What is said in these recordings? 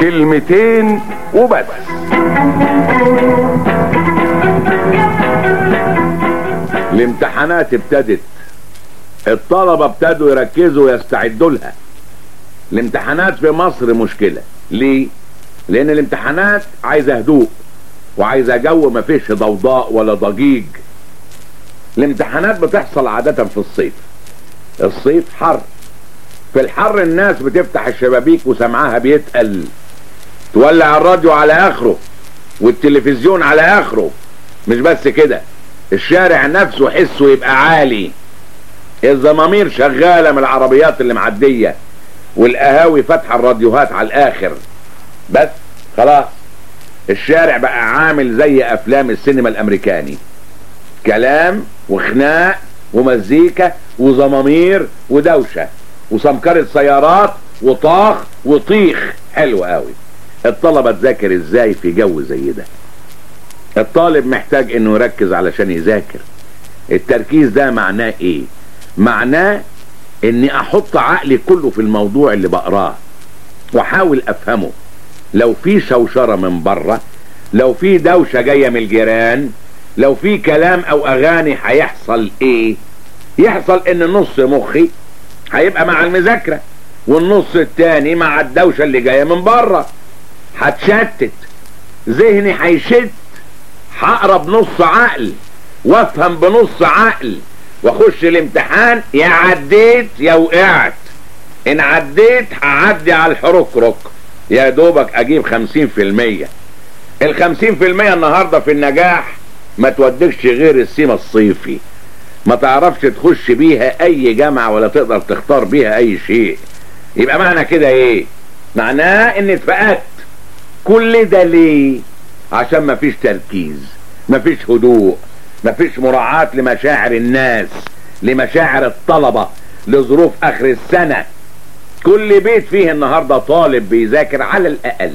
كلمتين وبس الامتحانات ابتدت الطلبة ابتدوا يركزوا ويستعدوا لها الامتحانات في مصر مشكلة ليه؟ لان الامتحانات عايزة هدوء وعايزة جو ما فيش ضوضاء ولا ضجيج الامتحانات بتحصل عادة في الصيف الصيف حر في الحر الناس بتفتح الشبابيك وسمعها بيتقل تولع الراديو على اخره والتلفزيون على اخره مش بس كده الشارع نفسه حسه يبقى عالي الزمامير شغالة من العربيات اللي معدية والقهاوي فاتحة الراديوهات على الاخر بس خلاص الشارع بقى عامل زي افلام السينما الامريكاني كلام وخناق ومزيكا وزمامير ودوشة وسمكرة سيارات وطاخ وطيخ حلو قوي الطلبة تذاكر ازاي في جو زي ده الطالب محتاج انه يركز علشان يذاكر التركيز ده معناه ايه معناه اني احط عقلي كله في الموضوع اللي بقراه واحاول افهمه لو في شوشرة من بره لو في دوشة جاية من الجيران لو في كلام او اغاني هيحصل ايه يحصل ان نص مخي هيبقى مع المذاكرة والنص التاني مع الدوشة اللي جاية من بره هتشتت ذهني هيشت هقرب نص عقل وافهم بنص عقل واخش الامتحان يا عديت يا وقعت ان عديت هعدي على الحركرك يا دوبك اجيب خمسين في المية الخمسين في المية النهاردة في النجاح ما تودكش غير السيما الصيفي ما تعرفش تخش بيها اي جامعة ولا تقدر تختار بيها اي شيء يبقى معنى كده ايه معناه ان اتفقدت كل ده ليه عشان ما فيش تركيز ما فيش هدوء ما فيش مراعاة لمشاعر الناس لمشاعر الطلبة لظروف اخر السنة كل بيت فيه النهاردة طالب بيذاكر على الاقل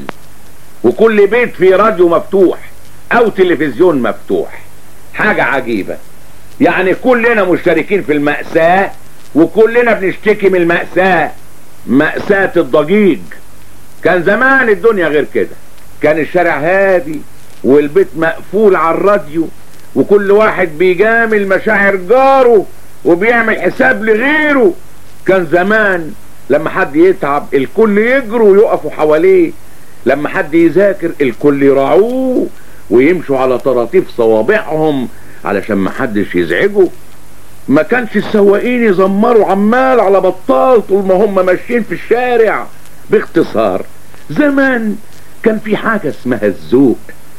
وكل بيت فيه راديو مفتوح او تلفزيون مفتوح حاجة عجيبة يعني كلنا مشتركين في المأساة وكلنا بنشتكي من المأساة مأساة الضجيج كان زمان الدنيا غير كده كان الشارع هادي والبيت مقفول على الراديو وكل واحد بيجامل مشاعر جاره وبيعمل حساب لغيره كان زمان لما حد يتعب الكل يجروا ويقفوا حواليه لما حد يذاكر الكل يراعوه ويمشوا على طراطيف صوابعهم علشان ما حدش يزعجه ما كانش السواقين يزمروا عمال على بطال طول ما هم ماشيين في الشارع باختصار زمان كان في حاجة اسمها الذوق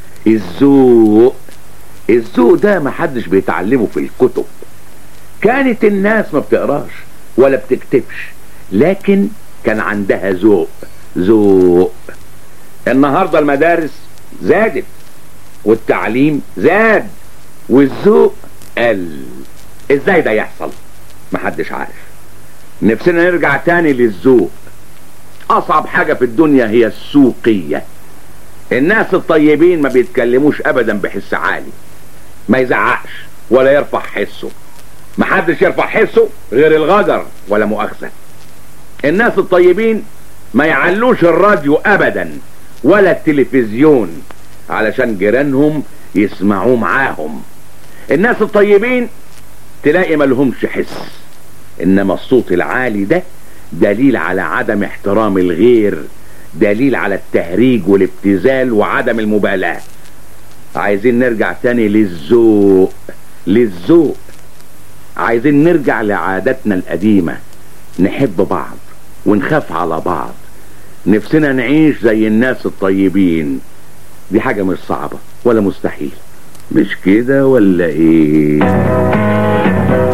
الذوق الذوق ده ما حدش بيتعلمه في الكتب كانت الناس ما بتقراش ولا بتكتبش لكن كان عندها ذوق ذوق النهارده المدارس زادت والتعليم زاد والذوق قل ازاي ده يحصل محدش عارف نفسنا نرجع تاني للذوق اصعب حاجة في الدنيا هي السوقية الناس الطيبين ما بيتكلموش ابدا بحس عالي ما يزعقش ولا يرفع حسه محدش يرفع حسه غير الغجر ولا مؤاخذة الناس الطيبين ما يعلوش الراديو ابدا ولا التلفزيون علشان جيرانهم يسمعوه معاهم الناس الطيبين تلاقي ملهمش حس انما الصوت العالي ده دليل على عدم احترام الغير دليل على التهريج والابتذال وعدم المبالاة عايزين نرجع تاني للذوق للذوق عايزين نرجع لعاداتنا القديمة نحب بعض ونخاف على بعض نفسنا نعيش زي الناس الطيبين دي حاجة مش صعبة ولا مستحيل مش كده ولا ايه